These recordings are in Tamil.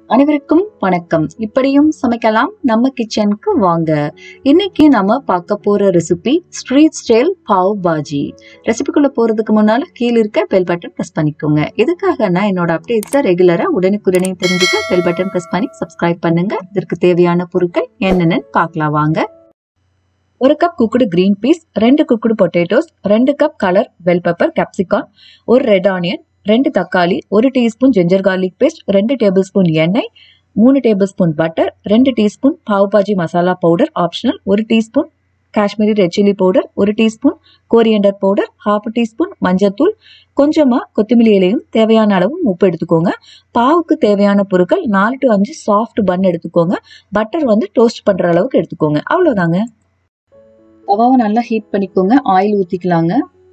அனைவருக்கும் வணக்கம் இப்படியும் சமைக்கலாம் நம்ம கிச்சனுக்கு வாங்க இன்னைக்கு நம்ம பார்க்க போற recipe street style pav bhaji ரெசிபிக்குள்ள போறதுக்கு முன்னால கீழே இருக்க பெல் பட்டன் ப்ரெஸ் பண்ணிக்கோங்க இதுக்காக நான் என்னோட அப்டேட்ஸை ரெகுலரா உடனுக்குடனே தெரிஞ்சுக்க பெல் பட்டன் ப்ரெஸ் பண்ணி சப்ஸ்கிரைப் பண்ணுங்க இதற்கு தேவையான பொருட்கள் என்னென்னு பார்க்கலாம் வாங்க ஒரு கப் குக்குடு கிரீன் பீஸ் ரெண்டு குக்குடு பொட்டேட்டோஸ் ரெண்டு cup colour bell pepper capsicum ஒரு ரெட் ஆனியன் ரெண்டு தக்காளி ஒரு டீஸ்பூன் ஜிஞ்சர் கார்லிக் பேஸ்ட் ரெண்டு டேபிள் ஸ்பூன் எண்ணெய் மூணு டேபிள் ஸ்பூன் பட்டர் ரெண்டு teaspoon pav bhaji masala powder optional ஒரு teaspoon Kashmiri red chilli powder ஒரு teaspoon coriander powder half teaspoon மஞ்சத்தூள் கொஞ்சமாக கொத்தமல்லி இலையும் தேவையான அளவு உப்பு எடுத்துக்கோங்க பாவுக்கு தேவையான பொருட்கள் நாலு டு அஞ்சு சாஃப்ட் பன் எடுத்துக்கோங்க பட்டர் வந்து டோஸ்ட் பண்ணுற அளவுக்கு எடுத்துக்கோங்க அவ்வளோதாங்க தவாவை நல்லா ஹீட் பண்ணிக்கோங்க ஆயில் ஊற்றிக்கலாங்க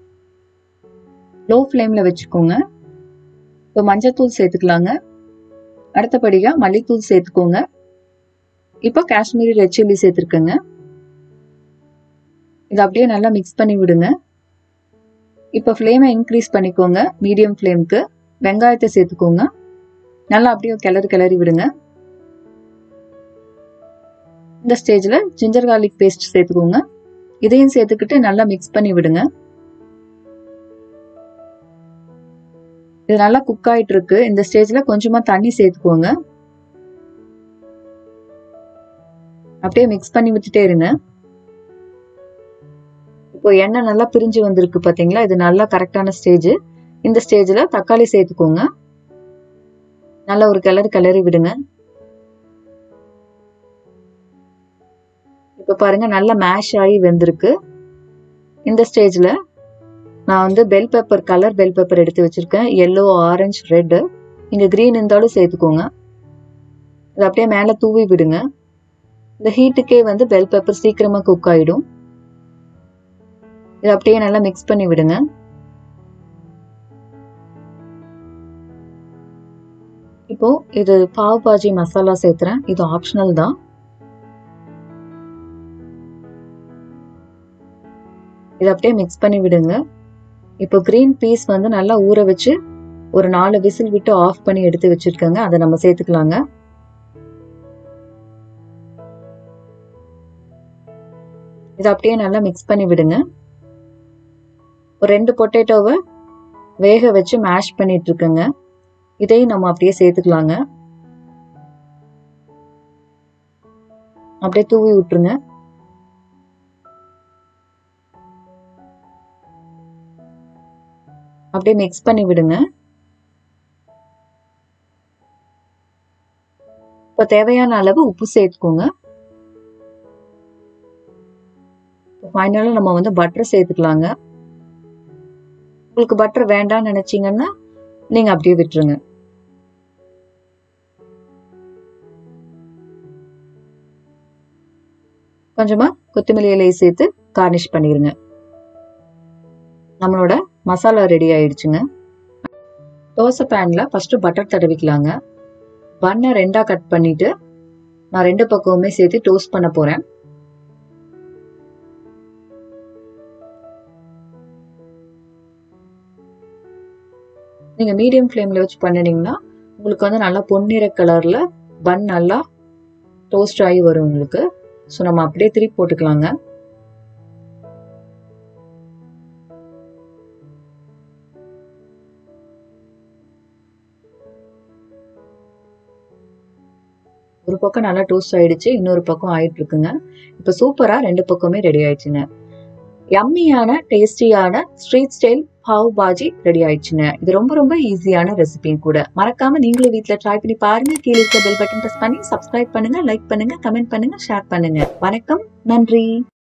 லோ ஃப்ளேமில் வச்சுக்கோங்க இப்போ மஞ்சத்தூள் சேர்த்துக்கலாங்க அடுத்தபடியாக மல்லித்தூள் சேர்த்துக்கோங்க இப்போ காஷ்மீரி ரெட் சில்லி சேர்த்துருக்கேங்க இதை அப்படியே நல்லா மிக்ஸ் பண்ணி விடுங்க இப்போ ஃப்ளேமை இன்க்ரீஸ் பண்ணிக்கோங்க மீடியம் ஃப்ளேமுக்கு வெங்காயத்தை சேர்த்துக்கோங்க நல்லா அப்படியே கிளறி கிளறி விடுங்க இந்த ஸ்டேஜில் ஜிஞ்சர் கார்லிக் பேஸ்ட் சேர்த்துக்கோங்க இதையும் சேர்த்துக்கிட்டு நல்லா மிக்ஸ் பண்ணி விடுங்க இது நல்லா குக் ஆயிட்டு இருக்கு இந்த ஸ்டேஜ்ல கொஞ்சமா தண்ணி சேர்த்துக்கோங்க அப்படியே மிக்ஸ் பண்ணி விட்டுட்டே இருங்க இப்போ எண்ணெய் நல்லா பிரிஞ்சு வந்திருக்கு பாத்தீங்களா இது நல்லா கரெக்டான ஸ்டேஜ் இந்த ஸ்டேஜ்ல தக்காளி சேர்த்துக்கோங்க நல்லா ஒரு கிளறி கிளறி விடுங்க இப்ப பாருங்க நல்லா மேஷ் ஆகி வெந்திருக்கு இந்த ஸ்டேஜ்ல நான் வந்து bell pepper colour bell pepper எடுத்து வச்சிருக்கேன் எல்லோ ஆரஞ்சு ரெட்டு நீங்க கிரீன் இருந்தாலும் சேர்த்துக்கோங்க இது அப்படியே மேலே தூவி விடுங்க இந்த ஹீட்டுக்கே வந்து பெல் பெப்பர் சீக்கிரமா குக் ஆயிடும் இது அப்படியே நல்லா மிக்ஸ் பண்ணி விடுங்க இப்போ இது பாவ் பாஜி மசாலா சேர்த்துறேன் இது ஆப்ஷனல் தான் இதை அப்படியே மிக்ஸ் பண்ணி விடுங்க இப்போ கிரீன் பீஸ் வந்து நல்லா ஊற வச்சு ஒரு நாலு விசில் விட்டு ஆஃப் பண்ணி எடுத்து வச்சிருக்கேங்க அதை நம்ம சேர்த்துக்கலாங்க இதை அப்படியே நல்லா மிக்ஸ் பண்ணி விடுங்க ஒரு ரெண்டு பொட்டேட்டோவை வேக வச்சு மேஷ் பண்ணிட்டு இருக்கேங்க இதையும் நம்ம அப்படியே சேர்த்துக்கலாங்க அப்படியே தூவி விட்டுருங்க அப்படியே மிக்ஸ் பண்ணி விடுங்க இப்போ தேவையான அளவு உப்பு சேர்த்துக்கோங்க ஃபைனலாக நம்ம வந்து பட்டர் சேர்த்துக்கலாங்க உங்களுக்கு பட்டர் வேண்டாம்னு நினைச்சீங்கன்னா நீங்க அப்படியே விட்டுருங்க கொஞ்சமா கொத்தமல்லி இலையை சேர்த்து கார்னிஷ் பண்ணிருங்க நம்மளோட மசாலா ரெடி ஆயிடுச்சுங்க தோசை பேன்ல ஃபர்ஸ்ட் பட்டர் தடவிக்கலாங்க பண்ணை ரெண்டா கட் பண்ணிட்டு நான் ரெண்டு பக்கமுமே சேர்த்து டோஸ்ட் பண்ண போறேன் நீங்க மீடியம் ஃப்ளேம்ல வச்சு பண்ணினீங்கன்னா உங்களுக்கு வந்து நல்லா பொன்னிற கலர்ல பன் நல்லா டோஸ்ட் ஆகி வரும் உங்களுக்கு ஸோ நம்ம அப்படியே திருப்பி போட்டுக்கலாங்க ஒரு பக்கம் நல்லா டோஸ்ட் ஆயிடுச்சு இன்னொரு பக்கம் ஆயிட்டு இருக்குங்க இப்போ சூப்பரா ரெண்டு பக்கமே ரெடி ஆயிடுச்சுங்க யம்மியான டேஸ்டியான street style pav bhaji ready ஆயிடுச்சுங்க இது ரொம்ப ரொம்ப ஈஸியான ரெசிபியும் கூட மறக்காம நீங்களும் வீட்டில் ட்ரை பண்ணி பாருங்க கீழே இருக்க பெல் பட்டன் ப்ரெஸ் பண்ணி சப்ஸ்கிரைப் பண்ணுங்க லைக் பண்ணுங்க கமெண்ட் பண்ணுங்க ஷேர் பண்ணுங்க வணக்கம் நன்றி